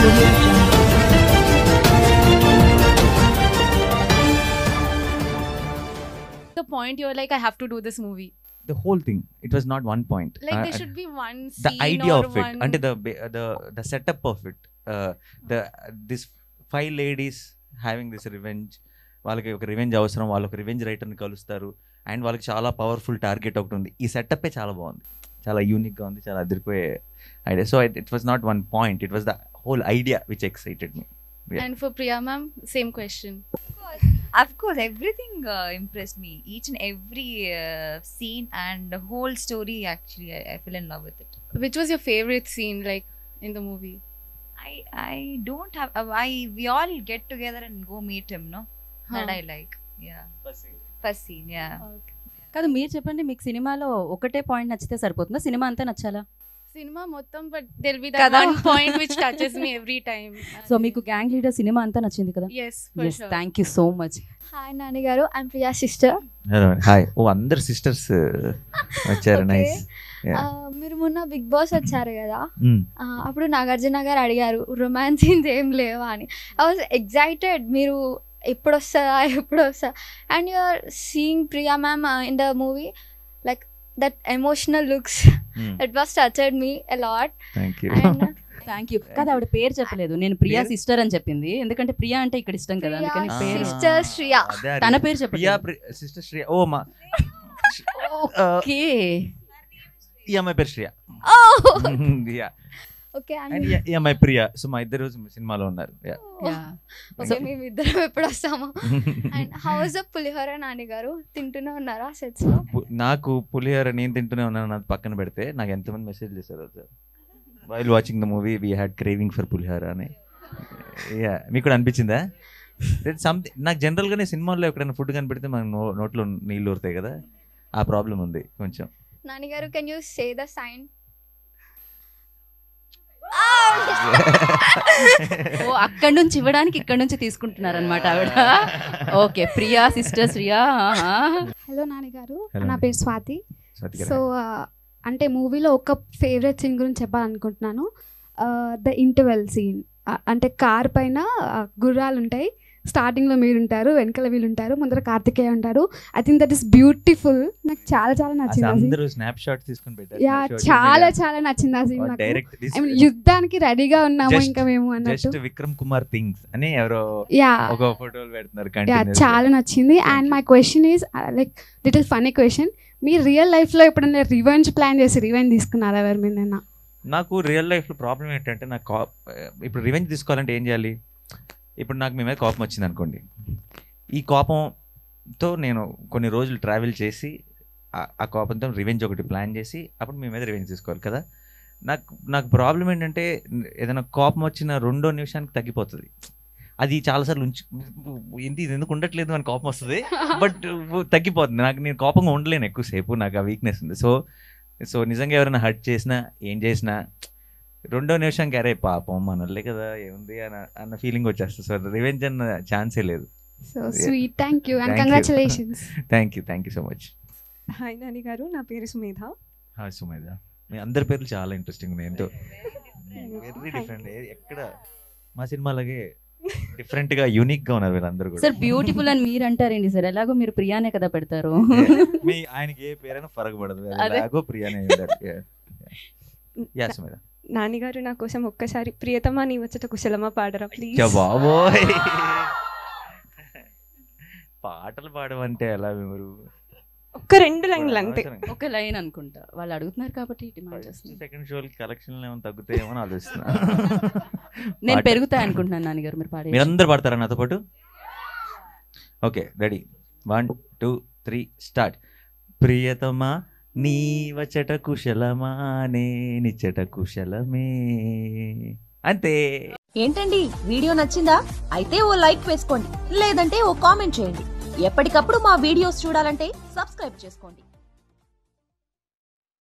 audio jungle. The point you're like, I have to do this movie. the whole thing it was not one point Like Uh, there should be one scene the idea or of it one. అంటే the ba- the the setup of it uh, the this five ladies having this revenge వాళ్ళకి ఒక revenge అవసరం వాళ్ళు ఒక revenge రైటర్ని కలుస్తారు and వాళ్ళకి చాలా powerful target ఒకటి ఉంది ఈ సెటప్పే చాలా బాగుంది చాలా యూనిక్గా ఉంది చాలా అదిరిపోయే idea so it was not one point it was the whole idea which excited me Yeah. And for Priya ma'am, same question. Of course, everything uh, impressed me. Each and every uh, scene and the whole story, actually, I, I fell in love with it. Which was your favorite scene, like in the movie? I I don't have. Uh, I we all get together and go meet him. No, that Huh. I like. Yeah, first scene. Yeah. Okay. కాదు మీరు చెప్పండి మీకు సినిమాలో ఒకటే point నచ్చితే సరిపోతుందా cinema అంతా నచ్చాలా Cinema mottam, but there'll be that Kada. one point which touches me every time. So మీకు గ్యాంగ్ లీడర్ సినిమా అంతా నచ్చింది కదా Yes, for ఎస్ sure. Thank you so much hi Nani garu I'm Priya sister hi oh అందరు sisters వచ్చారు Okay. Nice మీరు మొన్న big boss వచ్చారు కదా ఆ, అప్పుడు నాగార్జున గారు అడిగారు రొమాన్స్ సీన్స్ ఏం లేవా అని ఐ వాజ్ ఎగ్జైటెడ్ మీరు ఎప్పుడు వస్తుందా ఎప్పుడు వస్తా and you are seeing Priya ma'am in the movie like that emotional looks it was touched me a lot thank you and thank you కాదు ఆవిడ పేరు చెప్పలేదు నేను ప్రియా పేరు? సిస్టర్ అని చెప్పింది ఎందుకంటే ప్రియా అంటే ఇక్కడ ఇష్టం కదా అందుకని ప్రియా పేరు సిస్టర్ శ్రియా తన పేరు ప్రియా చెప్పలేదు సిస్టర్ శ్రేయ ఓ మా Uh, ఓకే ఈ అమ్మాయి పేరు Shreya yeah okay and and ఈ అమ్మాయి ప్రియా సో మా ఇద్దరు సినిమాలో ఉన్నారు Yeah. ఓకే మేము ఇద్దరం ఎప్పుడు వస్తాము and how's the pulihora Nani garu తింటూనే ఉన్నారా సెట్స్ లో పు- నాకు పులిహోర నేను తింటూనే ఉన్నాను అది పక్కన పెడితే నాకు ఎంతమంది మెసేజ్ చేశారు sir while watching the movie we had craving for pulihora అని యా మీకు కూడా అనిపించిందా సంథింగ్ నాకు జనరల్గానే సినిమాల్లో ఎక్కడైనా ఫుడ్ కనిపెడితే మనకు నో నోట్లో నీళ్ళు ఊరుతాయి కదా ఆ ప్రాబ్లం ఉంది కొంచెం Nani garu can you say the sign oh అక్కడి నుంచి ఇవ్వడానికి ఇక్కడ నుంచి తీసుకుంటున్నారు అనమాట ఆవిడ ఓకే ప్రియా సిస్టర్ శ్రియా ఆహా. హలో నాని గారు Hello. నా పేరు స్వాతి సత్యగా సో అంటే మూవీలో ఒక ఫేవరెట్ సీన్ గురించి చెప్పాలనుకుంటున్నాను ద ఇంటర్వెల్ సీన్ అంటే కార్ పైన ఆ, గుర్రాలు ఉంటాయి స్టార్టింగ్లో మీరు ఉంటారు వెనకాల వీళ్ళు ఉంటారు ముందర కార్తికేయ ఉంటారు I think that is beautiful నాకు చాలా చాలా నచ్చింది ఆ సీన్ అందరూ స్నాప్ షాట్ తీసుకొని పెట్టారు యా చాలా చాలా నచ్చింది ఆ సీన్ నాకు డైరెక్ట్ I mean, యుద్ధానికి రెడీగా ఉన్నాము Just- ఇంకా మేము అన్నట్టు జస్ట్ విక్రమ్ కుమార్ థింగ్స్ అని ఎవరో యా ఒక ఫోటోలు పెడుతున్నారు యా కంటిన్యూస్ చాలా నచ్చింది Thank and you. My question is like little funny question మీ రియల్ లైఫ్లో ఎప్పుడైనా రివెంజ్ ప్లాన్ చేసి రివెంజ్ తీసుకున్నారా ఎవరి మీదైనా నాకు రియల్ లైఫ్లో ప్రాబ్లం ఏంటంటే నాకు కా- ఇప్పుడు రివెంజ్ తీసుకోవాలంటే ఏం చేయాలి ఇప్పుడు నాకు మీ మీద కోపం వచ్చింది అనుకోండి ఈ కోపంతో నేను కొన్ని రోజులు ట్రావెల్ చేసి ఆ- ఆ కోపంతో రివెంజ్ ఒకటి ప్లాన్ చేసి అప్పుడు మీ మీద రివెంజ్ తీసుకోవాలి కదా నాకు నాకు ప్రాబ్లం ఏంటంటే ఏదైనా కోపం వచ్చిన రెండో నిమిషానికి తగ్గిపోతుంది అది చాలాసార్లు ఉంచి ఏంటి ఇది ఎందుకు ఉండట్లేదు అని కోపం వస్తుంది బట్ తగ్గిపోతుంది నాకు నేను కోపంగా ఉండలేను ఎక్కువసేపు నాకు ఆ వీక్నెస్ ఉంది సో సో నిజంగా ఎవరైనా హర్ట్ చేసినా ఏం చేసినా రెండో నిమిషం అరే పాపం మనోళ్ళే కదా ఏముంది అన్న అన్న ఫీలింగ్ వచ్చేస్తుంది సో రివెంజ్ అన్న ఛాన్సే లేదు so sweet thank you and Thank you. Congratulations thank you thank you so much hi Nani garu నా పేరు సుమేధ హాయ్ సుమేధ మీ అందరి పేర్లు చాలా ఇంట్రెస్టింగ్ ఉన్నాయి ఎంతో వెరీ డిఫరెంట్ ఎక్కడ మా సినిమాలగే డిఫరెంట్ గా యూనిక్ గా ఉన్నారు వీళ్ళందరూ కూడా సార్ బ్యూటిఫుల్ అని మీరు అంటారండి సార్ ఎలాగో మీరు ప్రియానే కదా పెడతారు మీ ఆయనకి ఏ పేరైనా ఫరక పడదు అదే. ఎలాగో ప్రియానే యా సుమేధ నాని గారు నా కోసం ఒక్కసారి ప్రియతమా నీ వచ్చట కుశలమా పాడరా ప్లీజ్ యా బాబోయ్ పాటలు పాడమంటే ఎలా మీరు ఒక్క రెండు లైన్లు అంతే ఒక లైన్ అనుకుంటా వాళ్ళు అడుగుతున్నారు కాబట్టి డిమాండ్ చేస్తుంది సెకండ్ షోకి కలెక్షన్ ఏమైనా తగ్గుతాయేమో అని ఆలోచిస్తున్నా నేను పాట. పెరుగుతాయి అనుకుంటున్నాను నాన్నగారు మీరు పాడే మీరందరూ పాడతారా నాతో పాటు okay ready one two three start ప్రియతమా నీ వచ్చట కుశలమానే నిచ్చట కుశలమే అంతే ఏంటండి వీడియో నచ్చిందా అయితే ఓ లైక్ వేసుకోండి లేదంటే ఓ కామెంట్ చేయండి ఎప్పటికప్పుడు మా వీడియోస్ చూడాలంటే సబ్స్క్రైబ్ చేసుకోండి